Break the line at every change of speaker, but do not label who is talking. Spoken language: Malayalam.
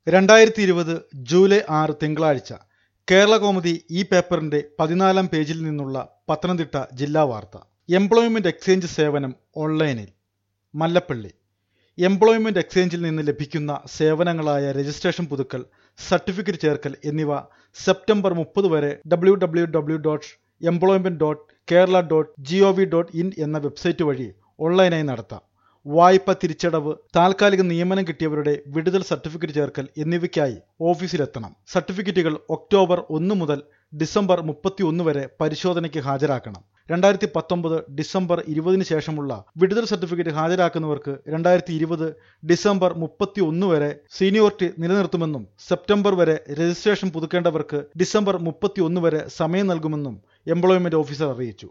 രണ്ടായിരത്തി ഇരുപത് ജൂലൈ ആറ് തിങ്കളാഴ്ച കേരള കൗമുദി ഈ പേപ്പറിന്റെ പതിനാലാം പേജിൽ നിന്നുള്ള പത്തനംതിട്ട ജില്ലാ വാർത്ത എംപ്ലോയ്മെന്റ് എക്സ്ചേഞ്ച് സേവനം ഓൺലൈനിൽ മല്ലപ്പള്ളി എംപ്ലോയ്മെന്റ് എക്സ്ചേഞ്ചിൽ നിന്ന് ലഭിക്കുന്ന സേവനങ്ങളായ രജിസ്ട്രേഷൻ പുതുക്കൽ സർട്ടിഫിക്കറ്റ് ചേർക്കൽ എന്നിവ സെപ്റ്റംബർ മുപ്പത് വരെ W W W dot employment dot Kerala dot G O V dot in എന്ന വെബ്സൈറ്റ് വഴി ഓൺലൈനായി നടത്താം വായ്പ തിരിച്ചടവ് താൽക്കാലിക നിയമനം കിട്ടിയവരുടെ വിടുതൽ സർട്ടിഫിക്കറ്റ് ചേർക്കൽ എന്നിവയ്ക്കായി ഓഫീസിലെത്തണം സർട്ടിഫിക്കറ്റുകൾ ഒക്ടോബർ ഒന്ന് മുതൽ ഡിസംബർ മുപ്പത്തി ഒന്ന് വരെ പരിശോധനയ്ക്ക് ഹാജരാക്കണം രണ്ടായിരത്തി പത്തൊമ്പത് ഡിസംബർ ഇരുപതിന് ശേഷമുള്ള വിടുതൽ സർട്ടിഫിക്കറ്റ് ഹാജരാക്കുന്നവർക്ക് രണ്ടായിരത്തി ഇരുപത് ഡിസംബർ മുപ്പത്തി ഒന്ന് വരെ സീനിയോറിറ്റി നിലനിർത്തുമെന്നും സെപ്റ്റംബർ വരെ രജിസ്ട്രേഷൻ പുതുക്കേണ്ടവർക്ക് ഡിസംബർ മുപ്പത്തി ഒന്ന് വരെ സമയം നൽകുമെന്നും എംപ്ലോയ്മെന്റ് ഓഫീസർ അറിയിച്ചു